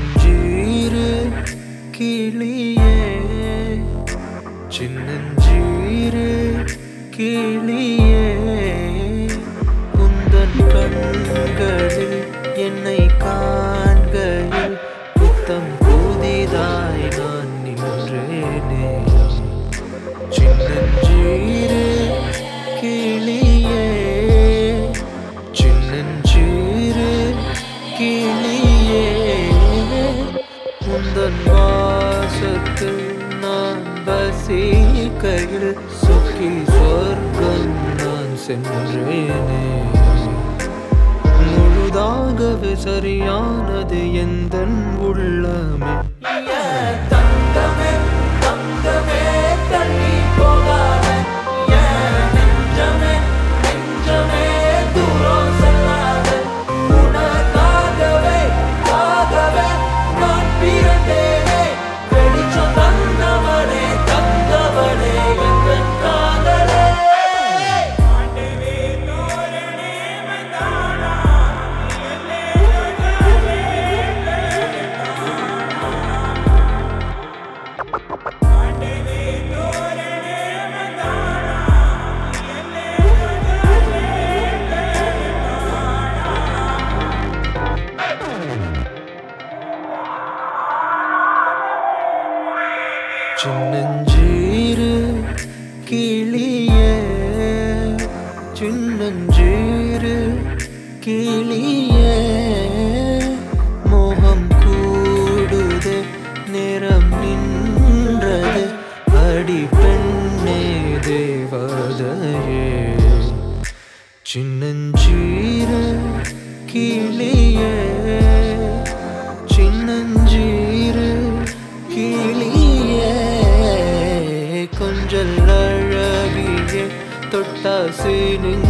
சின்னஞ்சீரு கிளியே சின்னஞ்சீரு கிளியே உந்தன் கண்களில் என்னை காண்கையில் புத்தம் புதிதாய் நான் நின்றேனே சின்னஞ்சீரு கிளியே சின்னஞ்சீரு கிளியே உந்தன் வாசத்தில் நான் வசிக்கையில் சுக்கி சொர்க்கம் நான் சென்றேனே முழுதாகவே சரியானது எந்த உள்ளமே தங்கமே தங்கமே தள்ளி போகாத என் நெஞ்சமே நெஞ்சமே தூரம் செல்லாத உனக்காகவே ஆகவே நான் பிறந்தேனே வெளிச்சம் தந்தவனே தந்தவனே எங்கள் காதலே சின்னஞ்சீரு கிளியே சின்னஞ்சீரு கிளியே மோகம் கூடுதே நேரம் நின்றது அடி பெண்ணே தேவதையே சின்னஞ்சீரு கிளியே சின்னஞ்சீரு கிளியே கொஞ்சல் அழகியே தொட்டாசி